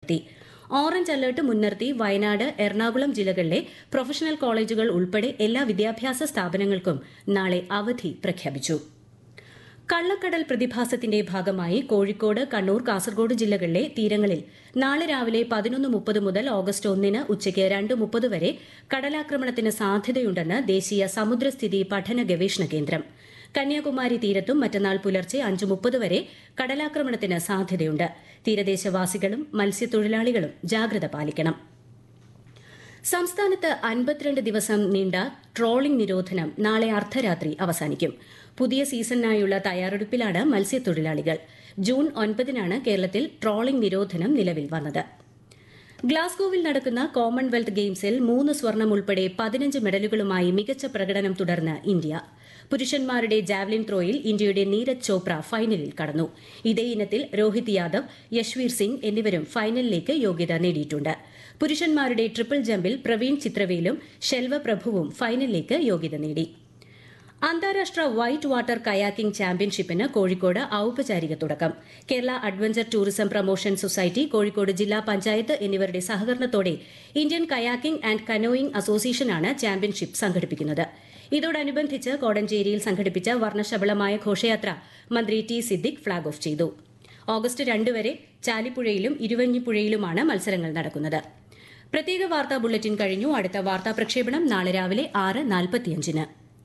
ഏർപ്പെടുത്തി orange alert മുൻനിർത്തി വയനാട് എറണാകുളം ജില്ലകളിലെ പ്രൊഫഷണൽ കോളേജുകൾ ഉൾപ്പെടെ എല്ലാ വിദ്യാഭ്യാസ സ്ഥാപനങ്ങൾക്കും നാളെ അവധി പ്രഖ്യാപിച്ചു കള്ളക്കടൽ പ്രതിഭാസത്തിന്റെ ഭാഗമായി കോഴിക്കോട് കണ്ണൂർ കാസർഗോഡ് ജില്ലകളിലെ തീരങ്ങളിൽ നാളെ രാവിലെ പതിനൊന്ന് മുപ്പത് മുതൽ ഓഗസ്റ്റ് ഒന്നിന് ഉച്ചയ്ക്ക് രണ്ട് മുപ്പത് വരെ കടലാക്രമണത്തിന് സാധ്യതയുണ്ടെന്ന് ദേശീയ സമുദ്രസ്ഥിതി പഠന ഗവേഷണ കേന്ദ്രം കന്യാകുമാരി തീരത്തും മറ്റന്നാൾ പുലർച്ചെ അഞ്ച് മുപ്പത് വരെ കടലാക്രമണത്തിന് സാധ്യതയുണ്ട് തീരദേശവാസികളും മത്സ്യത്തൊഴിലാളികളും ജാഗ്രത പാലിക്കണം സംസ്ഥാനത്ത് അൻപത്തിരണ്ട് ദിവസം നീണ്ട ട്രോളിംഗ് നിരോധനം നാളെ അർദ്ധരാത്രി അവസാനിക്കും പുതിയ സീസണിനായുള്ള തയ്യാറെടുപ്പിലാണ് മത്സ്യത്തൊഴിലാളികൾ ജൂൺ ഒൻപതിനാണ് കേരളത്തിൽ ട്രോളിംഗ് നിരോധനം നിലവിൽ വന്നത് ഗ്ലാസ്ഗോവിൽ നടക്കുന്ന കോമൺവെൽത്ത് ഗെയിംസിൽ മൂന്ന് സ്വർണം ഉൾപ്പെടെ പതിനഞ്ച് മെഡലുകളുമായി മികച്ച പ്രകടനം തുടർന്ന് ഇന്ത്യ പുരുഷന്മാരുടെ ജാവലിൻ ത്രോയിൽ ഇന്ത്യയുടെ നീരജ് ചോപ്ര ഫൈനലിൽ കടന്നു ഇതേ ഇനത്തിൽ രോഹിത് യാദവ് യശ്വീർ സിംഗ് എന്നിവരും ഫൈനലിലേക്ക് യോഗ്യത നേടിയിട്ടുണ്ട് പുരുഷന്മാരുടെ ട്രിപ്പിൾ ജമ്പിൽ പ്രവീൺ ചിത്രവേലും ശെൽവ പ്രഭുവും ഫൈനലിലേക്ക് യോഗ്യത നേടി അന്താരാഷ്ട്ര വൈറ്റ് വാട്ടർ കയാക്കിംഗ് ചാമ്പ്യൻഷിപ്പിന് കോഴിക്കോട് ഔപചാരിക തുടക്കം Kerala adventure tourism promotion society Kozhikode ജില്ലാ പഞ്ചായത്ത് എന്നിവരുടെ സഹകരണത്തോടെ ഇന്ത്യൻ കയാക്കിംഗ് ആൻഡ് കനോയിംഗ് അസോസിയേഷനാണ് ചാമ്പ്യൻഷിപ്പ് സംഘടിപ്പിക്കുന്നത് ഇതോടനുബന്ധിച്ച് കോടഞ്ചേരിയിൽ സംഘടിപ്പിച്ച വർണ്ണശബളമായ ഘോഷയാത്ര മന്ത്രി ടി സിദ്ദിഖ് ഫ്ളാഗ് ഓഫ് ചെയ്തു ഓഗസ്റ്റ് രണ്ട് വരെ ചാലിപ്പുഴയിലും ഇരുവഞ്ഞിപ്പുഴയിലുമാണ് മത്സരങ്ങൾ നടക്കുന്നത് പ്രത്യേക വാർത്താ ബുള്ളറ്റിൻ കഴിഞ്ഞു അടുത്ത വാർത്താ പ്രക്ഷേപണം നാളെ രാവിലെ ആറ് നാൽപ്പത്തിയഞ്ചിന്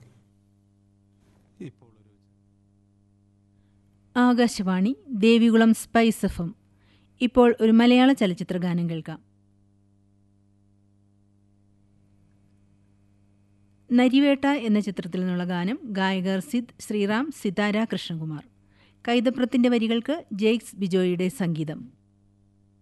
ആകാശവാണി ദേവികുളം സ്പൈസ് എഫും ഇപ്പോൾ ഒരു മലയാള ചലച്ചിത്ര ഗാനം കേൾക്കാം നരിവേട്ട എന്ന ചിത്രത്തിൽ നിന്നുള്ള ഗാനം ഗായകർ സിദ് ശ്രീറാം സിതാര കൃഷ്ണകുമാർ കൈതപ്രത്തിന്റെ വരികൾക്ക് ജെയ്ക്സ് ബിജോയുടെ സംഗീതം